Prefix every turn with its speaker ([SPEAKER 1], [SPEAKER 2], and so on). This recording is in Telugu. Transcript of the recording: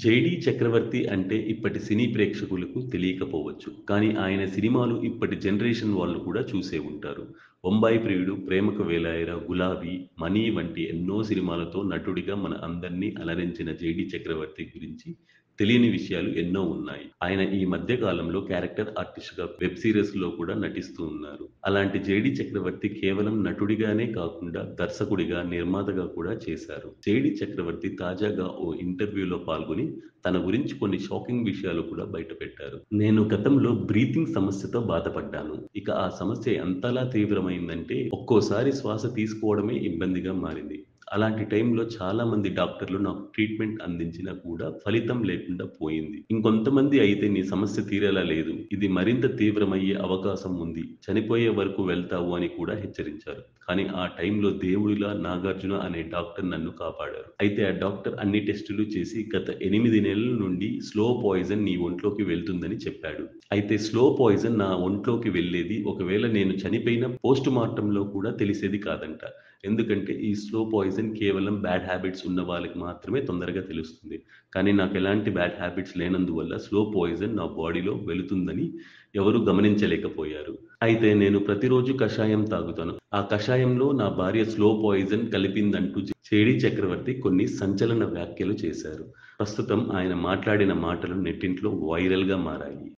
[SPEAKER 1] జేడీ చక్రవర్తి అంటే ఇప్పటి సినీ ప్రేక్షకులకు తెలియకపోవచ్చు కానీ ఆయన సినిమాలు ఇప్పటి జనరేషన్ వాళ్ళు కూడా చూసే ఉంటారు బొంబాయి ప్రియుడు ప్రేమకు వేలాయరా గులాబీ మనీ వంటి ఎన్నో సినిమాలతో నటుడిగా మన అందరినీ అలరించిన జేడీ చక్రవర్తి గురించి తెలియని విషయాలు ఎన్నో ఉన్నాయి ఆయన ఈ మధ్య కాలంలో క్యారెక్టర్ ఆర్టిస్ట్ గా వెబ్ సిరీస్ లో కూడా నటిస్తూ ఉన్నారు అలాంటి జేడి చక్రవర్తి కేవలం నటుడిగానే కాకుండా దర్శకుడిగా నిర్మాతగా కూడా చేశారు జేడి చక్రవర్తి తాజాగా ఓ ఇంటర్వ్యూలో పాల్గొని తన గురించి కొన్ని షాకింగ్ విషయాలు కూడా బయటపెట్టారు నేను గతంలో బ్రీతింగ్ సమస్యతో బాధపడ్డాను ఇక ఆ సమస్య ఎంతలా తీవ్రమైందంటే ఒక్కోసారి శ్వాస తీసుకోవడమే ఇబ్బందిగా మారింది అలాంటి టైంలో చాలా మంది డాక్టర్లు నాకు ట్రీట్మెంట్ అందించినా కూడా ఫలితం లేకుండా పోయింది ఇంకొంతమంది అయితే నీ సమస్య తీరేలా లేదు ఇది మరింత తీవ్రమయ్యే అవకాశం ఉంది చనిపోయే వరకు వెళ్తావు అని కూడా హెచ్చరించారు కానీ ఆ టైంలో దేవుడిలా నాగార్జున అనే డాక్టర్ నన్ను కాపాడారు అయితే ఆ డాక్టర్ అన్ని టెస్టులు చేసి గత ఎనిమిది నెలల నుండి స్లో పాయిజన్ నీ ఒంట్లోకి వెళ్తుందని చెప్పాడు అయితే స్లో పాయిజన్ నా ఒంట్లోకి వెళ్ళేది ఒకవేళ నేను చనిపోయిన పోస్ట్ మార్టంలో కూడా తెలిసేది కాదంట ఎందుకంటే ఈ స్లో పాయిజన్ కేవలం బ్యాడ్ హ్యాబిట్స్ ఉన్న వాళ్ళకి మాత్రమే తొందరగా తెలుస్తుంది కానీ నాకు ఎలాంటి బ్యాడ్ హ్యాబిట్స్ లేనందువల్ల స్లో పాయిజన్ నా బాడీలో వెళుతుందని ఎవరు గమనించలేకపోయారు అయితే నేను ప్రతిరోజు కషాయం తాగుతాను ఆ కషాయంలో నా భార్య స్లో పాయిజన్ కలిపిందంటూ చేడి చక్రవర్తి కొన్ని సంచలన వ్యాఖ్యలు చేశారు ప్రస్తుతం ఆయన మాట్లాడిన మాటలు నెట్టింట్లో వైరల్గా మారాయి